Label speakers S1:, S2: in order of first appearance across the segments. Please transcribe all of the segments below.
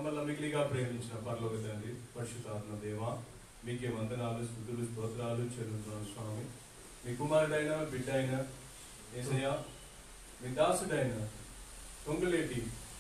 S1: మమ్మల్ని మిగిలిగా ప్రేమించిన పరలోక తండ్రి పరిశుద్ధాత్మ దేవ మీకే వందనాలు స్థుతులు స్తోత్రాలు చెల్లుతున్నాను స్వామి మీ కుమారుడైన బిడ్డ అయిన ఏసయ్య మీ దాసుడైన తొంగలేటి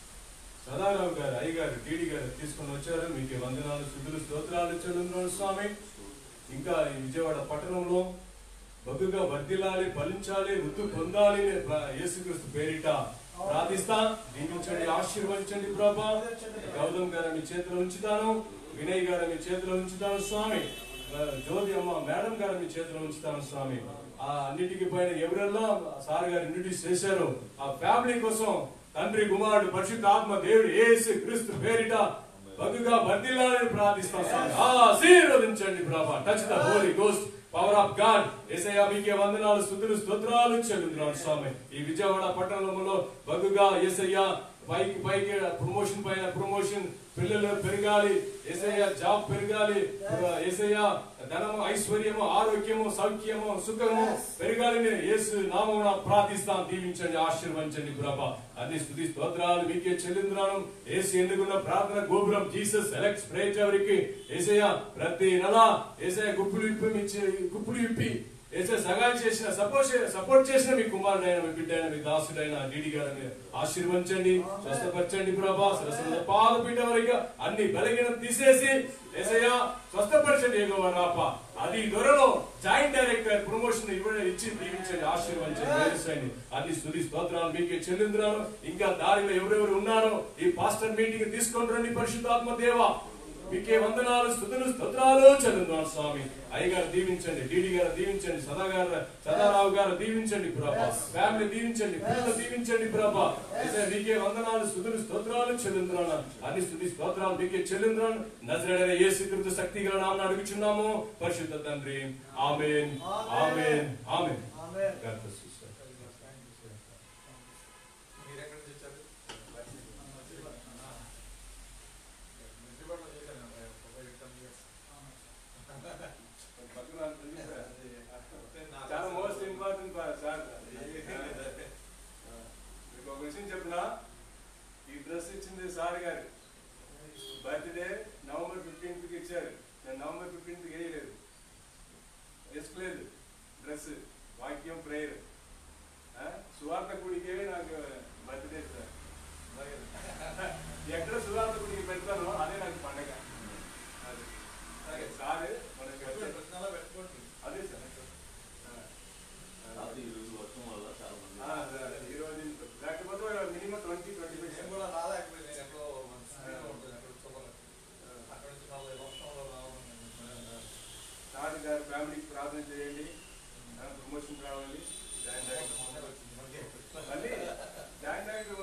S1: సదారావు గారు అయ్యగారు టీడీ గారు తీసుకొని వచ్చారు మీకే వందనాలు స్థుతులు స్తోత్రాలు చెల్లుతున్నాను స్వామి ఇంకా ఈ విజయవాడ పట్టణంలో బగ్గుగా వర్ధిల్లాలి ఫలించాలి వృద్ధి పొందాలి అని ప్ర- యేసుక్రీస్తు పేరిట ప్రార్థిస్తా దీవించండి ఆశీర్వదించండి ప్రభా గౌతమ్ గారు మీ చేతిలో ఉంచుతాను వినయ్ గారు మీ చేతిలో ఉంచుతాను స్వామి ఆ, జ్యోతి అమ్మ మేడం గారు మీ చేతిలో ఉంచుతాను స్వామి ఆ అన్నిటికి పైన ఎవరెల్లా సార్ గారు ఇంట్రడ్యూస్ చేశారు ఆ ఫ్యామిలీ కోసం తండ్రి కుమారుడు పరిశుద్ధ ఆత్మ దేవుడు ఏసు క్రీస్తు పేరిట బగ్గుగా వర్ధిల్లాలని ప్రార్థిస్తాం స్వామి ఆశీర్వదించండి ప్రభా touch the Holy Ghost power of God Yesayya మీకే వందనాలు స్థుతులు స్తోత్రాలు చెల్లించున్నాను స్వామి ఈ విజయవాడ పట్టణంలో బగ్గుగా ఏసయ్య పైకి పైకి ప్రమోషన్ పైన ప్రమోషన్ పిల్లలు పెరగాలి ఏసయ్య జాబ్ పెరగాలి ఏసయ్య ధనము ఐశ్వర్యము ఆరోగ్యము సౌఖ్యము సుఖము పెరగాలని యేసు నామమున ప్రార్థిస్తాం దీవించండి ఆశీర్వదించండి ప్రభా అన్ని స్థుతి స్తోత్రాలు మీకే చెల్లిందున్నాను ఏసు ఎన్నుకున్న ప్రార్థన గోపురం జీసస్ ఎలక్ట్స్ ప్రేట్ ఎవరికి ఏసయ్య ప్రతి నెల ఏసయ్య గుప్పులు విప్పి మీ చే- గుప్పులు విప్పి ఏసే సహాయం చేసిన సపోర్ట్ సపోర్ట్ చేసిన మీ కుమారుడైన మీ బిడ్డైన మీ దాసుడైన డీడీ గారిని ఆశీర్వదించండి స్వస్థపరచండి ప్రభా సరస్వత పాద పీఠ వరకు అన్ని బలహీన తీసేసి ఏసయ్య స్వస్థపరచండి ఏగో రాప అది త్వరలో జాయింట్ డైరెక్టర్ ప్రమోషన్ ఇవ్వడం ఇచ్చి దీవించండి ఆశీర్వదించండి వేసేయండి అన్ని స్తుతి స్తోత్రాలు మీకే చెల్లిందున్నాను ఇంకా దారిలో ఎవరెవరు ఉన్నారో ఈ పాస్టర్ మీటింగ్ తీసుకొని రండి పరిశుద్ధాత్మ దేవా మీకే వందనాలు స్థుతులు స్తోత్రాలు చదువుతున్నాను స్వామి అయ్యగారు దీవించండి డీడీ గారు దీవించండి సదా గారు సదారావు గారు దీవించండి ప్రభా ఫ్యామిలీ దీవించండి పిల్లలు దీవించండి ప్రభా అయితే మీకే వందనాలు స్థుతులు స్తోత్రాలు చెల్లింద్రాను అన్ని స్థుతి స్తోత్రాలు మీకే చెల్లింద్రాను నజరేడైన యేసు క్రీస్తు శక్తి గల నామమున అడుగుచున్నాము పరిశుద్ధ తండ్రి ఆమేన్ ఆమేన్ ఆమేన్ God bless you, sir.
S2: మీరు ఎక్కడి నుంచి వచ్చారు విజయవాడలో చేశాను ఒక ఇరవై years.
S1: చాలా మోస్ట్ ఇంపార్టెంట్ సార్ మీకు ఒక విషయం చెప్పిన ఈ డ్రెస్ ఇచ్చింది సార్ గారు బర్త్డే నవంబర్ ఫిఫ్టీన్త్ కి ఇచ్చారు నేను నవంబర్ ఫిఫ్టీన్త్ కి వేయలేదు వేసుకోలేదు డ్రెస్ వాక్యం ప్రేయర్ సువార్త గుడికే నాకు బర్త్డే సార్ ఎక్కడ సువార్త గుడికి పెడతానో అదే నాకు పండగ అది
S2: అలాగే.
S1: సార్ మనకి
S2: పెట్టుకోండి,
S1: వచ్చే-
S2: ప్రశ్నలో పెట్టుకోండి.
S1: అదే సార్ ఆ.
S3: కాదు ఈ రోజు వర్షం వల్ల చాలా మంది
S1: ఆ, సార్, ఈ రోజు లేకపోతే మినిమం ట్వంటీ ట్వంటీ
S2: నేను
S1: ఫైవ్
S2: కూడా రాలేకపోయింది. నేను ఎక్కడో సిటీలో ఉంటుంది, అక్కడ చూడలేదు. అక్కడ నుంచి మళ్ళీ వర్షంలో రావాలని
S1: సార్ గారి ఫ్యామిలీకి ప్రార్థన చేయండి ప్రమోషన్ కావాలి జాయిన్
S2: మొన్న వచ్చింది, మళ్ళీ
S1: మళ్ళీ జాయిన్ అయ్యి